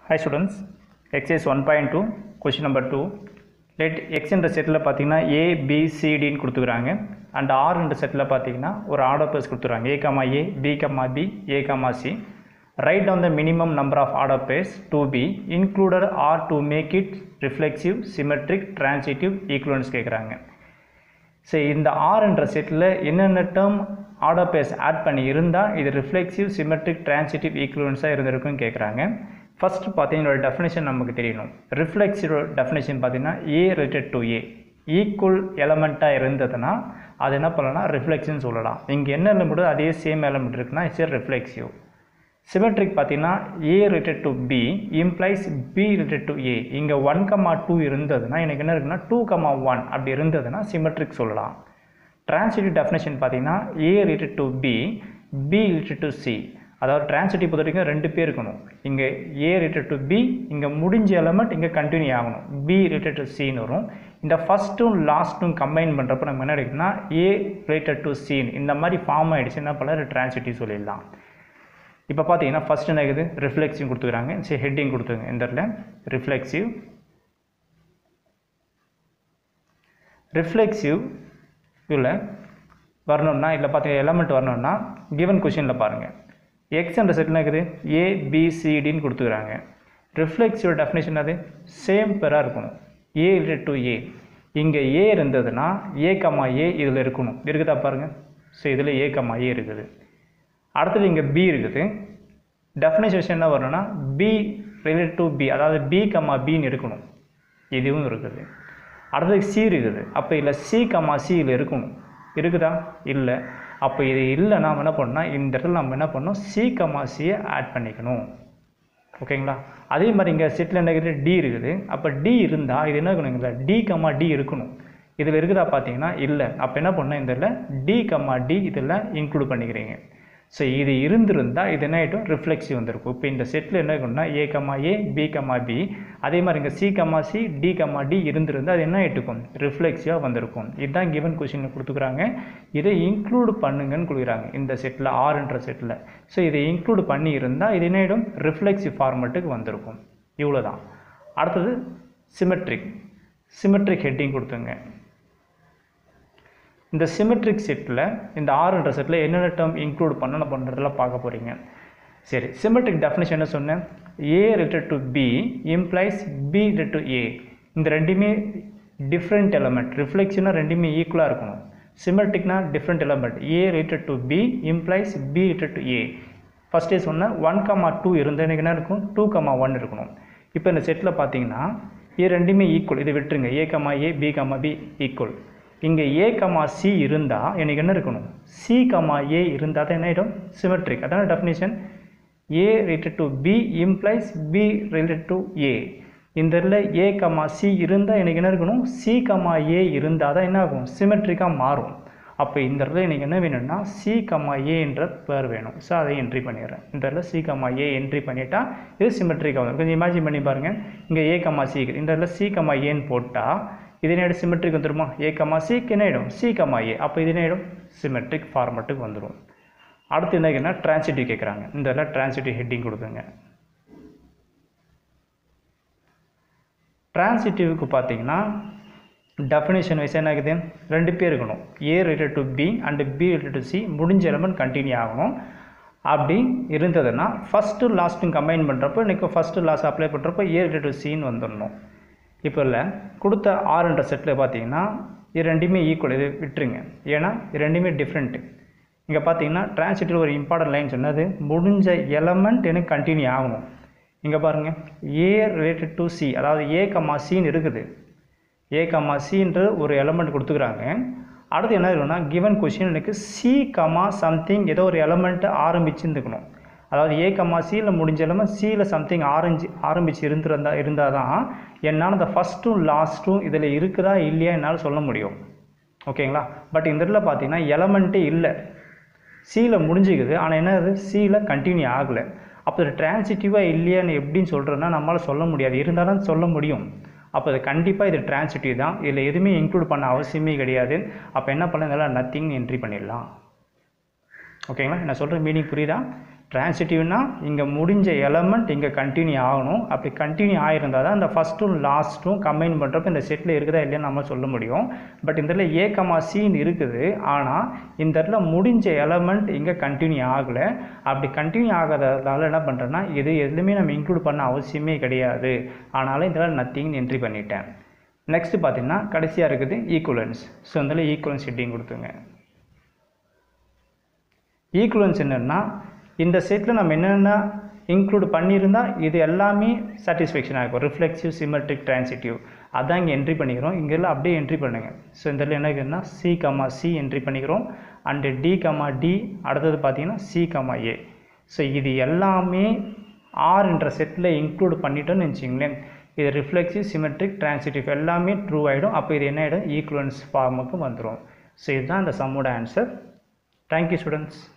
Hi students, exercise 1.2 question number 2 let x என்ற செட்டில் பார்த்தீங்கன்னா ஏ பி சிடின்னு கொடுத்துக்கிறாங்க அண்ட் ஆர் என்ற செட்டில் பார்த்தீங்கன்னா ஒரு ஆர்டர் பேர்ஸ் கொடுத்துக்கிறாங்க A comma A B comma B A comma C right on the minimum number of order pairs to be included or to make it reflexive symmetric transitive equivalence கேட்குறாங்க சரி இந்த R என்ற settle என்னென்ன term order base add பண்ணி இருந்தால் இது reflexive symmetric transitive ஈக்குவலன்ஸாக இருந்திருக்குன்னு கேட்குறாங்க ஃபஸ்ட்டு பார்த்தீங்கன்னா டெஃபினேஷன் நமக்கு தெரியணும் ரிஃப்ளெக்சிவ் டெஃபினேஷன் பார்த்தீங்கன்னா A related to A equal எலமெண்ட்டாக இருந்ததுன்னா அது என்ன பண்ணலாம் ரிஃப்ளெக்ஷன் சொல்லலாம் இங்கே என்ன எலமெண்ட் அதே சேம் எலமெண்ட் இருக்குன்னா இட்ஸ் ரிஃப்ளெக்சிவ் சிமெட்ரிக் பார்த்தீங்கன்னா A related to B implies B related to A இங்கே ஒன் கமா டூ இருந்ததுன்னா எனக்கு என்ன இருக்குன்னா டூ கமா ஒன் அப்படி இருந்ததுன்னா சிமெட்ரிக் சொல்லலாம் டிரான்சிட்டிவ் டெஃபினேஷன் பார்த்தீங்கன்னா A related to B B related to C அதாவது டிரான்சிட்டிவ் பொறுத்த வரைக்கும் ரெண்டு பேர் இருக்கணும் இங்கே ஏ ரிலேட்டட் டு பி இங்கே முடிஞ்ச எலமெண்ட் இங்கே கண்டினியூ ஆகணும் பி ரிலேட்டட் டு சின்னு வரும் இந்த ஃபஸ்ட்டும் லாஸ்ட்டும் கம்பைன் பண்ணுறப்ப நம்ம என்ன எடுக்குன்னா ஏ ரிலேட்டட் டு சீன் இந்த மாதிரி ஃபார்ம் ஆகிடுச்சு என்ன பண்ணலாம் டிரான்சிட்டிவ் சொல்லிடலாம் இப்போ பார்த்தீங்கன்னா ஃபஸ்ட் என்ன இருக்குது ரிஃப்ளெக்சிவ் கொடுத்துக்கிறாங்க சரி ஹெட்டிங் கொடுத்துருங்க இந்த இடத்துல ரிஃப்ளெக்சிவ் ரிஃப்ளெக்சிவ் இதில் வரணும்னா இல்லை பார்த்தீங்கன்னா எலமெண்ட் வரணும்னா கிவன் கொஷினில் பாருங்கள் எக்ஸ் என்ற செட்டில் இருக்குது ஏபிசிடின்னு கொடுத்துக்கிறாங்க ரிஃப்ளெக்சிவ் டெஃபினேஷன் அது சேம் பெராக இருக்கணும் ஏ ரிலேட் டு ஏ இங்கே ஏ இருந்ததுன்னா ஏ கம்மா ஏ இதில் இருக்கணும் இருக்குதா பாருங்கள் ஸோ இதில் ஏ கம்மா ஏ இருக்குது அடுத்தது இங்கே பி இருக்குது டெஃபினேஷன் என்ன வரணும்னா பி ரிலேட் டு பி அதாவது பி கம்மா பின்னு இருக்கணும் இதுவும் இருக்குது அடுத்தது சி இருக்குது அப்போ இதில் சி கம்மா சி இதில் இருக்கணும் இருக்குதா இல்லை அப்போ இது இல்லை நாம் என்ன பண்ணோம்னா இந்த இடத்துல நம்ம என்ன பண்ணோம் சி கம்மா சியை ஆட் பண்ணிக்கணும் ஓகேங்களா அதே மாதிரி இங்கே செட்டில் என்ன இருக்குது டி இருக்குது அப்போ டி இருந்தால் இது என்ன இருக்கணுங்களா டி கம்மா டி இருக்கணும் இதில் இருக்குதா பார்த்தீங்கன்னா இல்லை அப்போ என்ன பண்ணோம் இந்த இதில் டி கம்மா டி இதில் இன்க்ளூட் பண்ணிக்கிறீங்க ஸோ இது இருந்திருந்தால் இது என்ன ஆகிட்டும் ரிஃப்ளெக்ஸிவ் வந்திருக்கும் இப்போ இந்த செட்டில் என்ன இருக்கணும்னா ஏ கம்மா ஏ பி கம்மா பி அதே மாதிரி இங்கே C comma C D comma D இருந்திருந்தால் அது என்ன ஆகிட்டுக்கும் ரிஃப்ளெக்ஸிவாக வந்திருக்கும் இதுதான் கிவன் கொஷினில் கொடுத்துக்கிறாங்க இதை இன்க்ளூட் பண்ணுங்கன்னு கொடுக்குறாங்க இந்த செட்டில் ஆறுன்ற செட்டில் ஸோ இதை இன்க்ளூட் பண்ணி இருந்தால் இது என்ன ஆகிடும் ரிஃப்ளெக்ஸிவ் ஃபார்மெட்டுக்கு வந்திருக்கும் இவ்வளோ தான் அடுத்தது சிமெட்ரிக் சிமெட்ரிக் ஹெட்டிங் கொடுத்துங்க இந்த சிமெட்ரிக் செட்டில் இந்த ஆறுன்ற செட்டில் என்னென்ன டேர்ம் இன்க்ளூட் பண்ணணும் பண்ணுறதெல்லாம் பார்க்க போகிறீங்க சரி சிமெட்ரிக் டெஃபினேஷன் என்ன சொன்னேன் A related to B implies B relate to A இந்த ரெண்டுமே டிஃப்ரெண்ட் எலமெண்ட் ரிஃப்ளெக்ஷனாக ரெண்டுமே ஈக்குவலாக இருக்கணும் சிமெட்ரிக்னா different element A related to B implies B related to A ஃபஸ்ட்டே சொன்னேன் ஒன் கமா டூ இருந்தால் எனக்கு என்ன இருக்கும் டூ கமா ஒன் இருக்கணும் இப்போ இந்த செட்டில் பார்த்தீங்கன்னா ஏ ரெண்டுமே ஈக்குவல் இதை விட்டுருங்க A comma A B comma B equal இங்கே ஏ கமா சி இருந்தால் எனக்கு என்ன இருக்கணும் சி கமா ஏ இருந்தால் தான் என்ன ஆகிடும் சிமெட்ரிக் அதான definition A related to B implies B related to A இந்த இடத்துல ஏ கமா சி இருந்தால் எனக்கு என்ன இருக்கணும் சி கமா ஏ இருந்தால் தான் என்ன ஆகும் சிமெட்ரிக்காக மாறும் அப்போ இந்த இடத்துல எனக்கு என்ன வேணும்னா சி கமா ஏன்ற பேர் வேணும் ஸோ அதை என்ட்ரி பண்ணிடுறேன் இந்த இடத்துல சி கமா ஏ என்ட்ரி பண்ணிட்டா இது சிமெட்ரிக்காக வரும் கொஞ்சம் இமேஜின் பண்ணி பாருங்கள் இங்கே ஏ கமா சி இந்த இடத்துல சி கமா ஏன்னு போட்டால் இது என்ன சிமெட்ரிக் வந்துடுமா ஏ கமா சிக்கு என்ன ஆகிடும் சி கமா ஏ அப்போ இது என்ன ஆகிடும் சிமெட்ரிக் ஃபார்மெட்டுக்கு வந்துடும் அடுத்து என்ன கேட்குன்னா டிரான்சிட்டிவ் கேட்குறாங்க இந்த இதில் டிரான்சிட்டிவ் ஹெட்டிங் கொடுக்குங்க டிரான்சிட்டிவ்க்கு பார்த்தீங்கன்னா டெஃபினேஷன் வைஸ் என்ன ஆகுது ரெண்டு பேர் இருக்கணும் A relate to B and B relate to C முடிஞ்ச எலமெண்ட் கண்டினியூ ஆகணும் அப்படி இருந்ததுன்னா ஃபஸ்ட்டு லாஸ்ட்டும் கம்பைன் பண்ணுறப்போ இன்றைக்கி ஃபஸ்ட்டு லாஸ்ட் அப்ளை பண்ணுறப்போ ஏ ரிலேட் டு சின்னு வந்துடணும் இப்போ இல்லை கொடுத்த ஆறுன்ற செட்டில் பார்த்தீங்கன்னா இது ரெண்டுமே ஈக்குவல் இது விட்டுருங்க ஏன்னா இது ரெண்டுமே டிஃப்ரெண்ட்டு இங்கே பார்த்தீங்கன்னா டிரான்சிட்டிவ் ஒரு இம்பார்ட்டன்ட் லைன் சொன்னது முடிஞ்ச எலமெண்ட் எனக்கு கண்டினியூ ஆகணும் இங்கே பாருங்கள் ஏ ரிலேட்டட் டு சி அதாவது ஏ கம்மா சின்னு இருக்குது ஏ கம்மா சின்ற ஒரு எலமெண்ட் கொடுத்துக்கிறாங்க அடுத்து என்ன இருக்குன்னா கிவன் கொஷின் எனக்கு சி கமா சம்திங் ஏதோ ஒரு எலமெண்ட்டை ஆரம்பிச்சுருந்துக்கணும் அதாவது ஏ கம்மா சியில் முடிஞ்ச எலமெண்ட் சியில் சம்திங் ஆரஞ்சு ஆரம்பிச்சு இருந்திருந்தா இருந்தால் தான் என்னால் அந்த ஃபஸ்ட்டும் லாஸ்ட்டும் இதில் இருக்குதா இல்லையா என்னால் சொல்ல முடியும் ஓகேங்களா பட் இந்த இடத்துல பார்த்தீங்கன்னா எலமெண்ட்டே இல்லை சியில் முடிஞ்சுக்குது ஆனால் என்ன அது சியில் கண்டினியூ ஆகலை அப்போ இது டிரான்சிட்டிவாக இல்லையான்னு எப்படின்னு சொல்கிறேன்னா நம்மளால் சொல்ல முடியாது இருந்தாலும் சொல்ல முடியும் அப்போ இது கண்டிப்பாக இது டிரான்சிட்டிவ் தான் இதில் எதுவுமே இன்க்ளூட் பண்ண அவசியமே கிடையாது அப்போ என்ன பண்ணலாம் இதெல்லாம் நத்திங்னு என்ட்ரி பண்ணிடலாம் ஓகேங்களா நான் சொல்கிற மீனிங் புரியுதா ட்ரான்சிட்டிவ்னா இங்கே முடிஞ்ச எலமெண்ட் இங்கே கண்டினியூ ஆகணும் அப்படி கண்டினியூ ஆகிருந்தால் தான் இந்த ஃபஸ்ட்டும் லாஸ்ட்டும் கம்பைன் பண்ணுறப்ப இந்த செட்டில் இருக்குதா இல்லையான்னு நம்ம சொல்ல முடியும் பட் இந்த இடத்துல ஏ கமா சின்னு இருக்குது ஆனால் இந்த இடத்துல முடிஞ்ச எலமெண்ட் இங்கே கண்டினியூ ஆகலை அப்படி கண்டினியூ ஆகாததால் என்ன பண்ணுறேன்னா இது எதுலையுமே நம்ம இன்க்ளூட் பண்ண அவசியமே கிடையாது ஆனாலும் இதில் நத்திங்னு என்ட்ரி பண்ணிட்டேன் நெக்ஸ்ட் பார்த்தீங்கன்னா கடைசியாக இருக்குது ஈக்குவலன்ஸ் ஸோ இதில் ஈக்குவலன்ஸ் ஹெட்டிங் கொடுத்துங்க ஈக்குவலன்ஸ் என்னென்னா இந்த செட்டில் நம்ம என்னென்ன இன்க்ளூட் பண்ணியிருந்தால் இது எல்லாமே சாட்டிஸ்ஃபேக்ஷன் ஆகும் ரிஃப்ளெக்சிவ் சிமெட்ரிக் ட்ரான்சிட்டிவ் அதான் இங்கே என்ட்ரி பண்ணிக்கிறோம் இங்கெல்லாம் அப்படியே என்ட்ரி பண்ணுங்கள் ஸோ இந்த இடத்துல என்ன இருக்குதுன்னா சி கமா சி என்ட்ரி பண்ணிக்கிறோம் அண்டு டி கமா டி அடுத்தது பார்த்தீங்கன்னா சி கமா ஏ ஸோ இது எல்லாமே ஆர் என்ற செட்டில் இன்க்ளூட் பண்ணிட்டோன்னு வச்சிங்களேன் இது ரிஃப்ளெக்சிவ் சிமெட்ரிக் ட்ரான்சிட்டிவ் எல்லாமே ட்ரூ ஆகிடும் அப்போ இது என்ன ஆகிடும் ஈக்குவலன்ஸ் ஃபார்முக்கு வந்துடும் ஸோ இதுதான் இந்த சம்மோட ஆன்சர் தேங்க்யூ ஸ்டூடெண்ட்ஸ்